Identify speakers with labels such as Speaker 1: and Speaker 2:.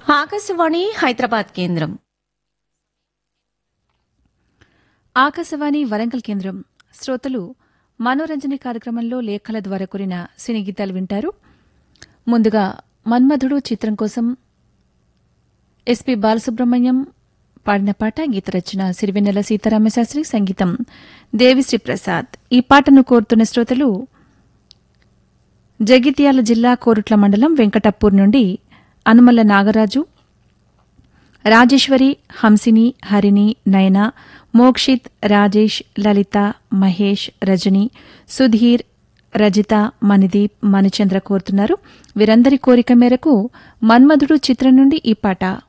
Speaker 1: ఆకాశవాణి హైదరాబాద్ కేంద్రం
Speaker 2: ఆకాశవాణి వరంగల్ కేంద్రం శ్రోతలు మనోరంజన కార్యక్రమంలో లేఖల ద్వారా కూరిన సినీ గీతాలు వింటారు ముందుగా మన్మధుడు చిత్రం కోసం ఎస్పి బాలసుబ్రహ్మణ్యం పాడిన పాట గీత రచన సిరివెన్నెల సీతారామశాస్త్రి సంగీతం దేవిశ్రీ ప్రసాద్ ఈ పాటను కోరుతున్న శ్రోతలు జగిత్యాల జిల్లా కోరుట్ల మండలం వెంకటప్పూర్ నుండి అనుమల్ల నాగరాజు రాజేశ్వరి హంసిని హరిణి నయన మోక్షిత్ రాజేష్ లలిత మహేష్ రజని సుధీర్ రజిత మణిదీప్ మణిచంద్ర కోరుతున్నారు వీరందరి కోరిక మేరకు మన్మధుడు చిత్రం నుండి ఈ పాట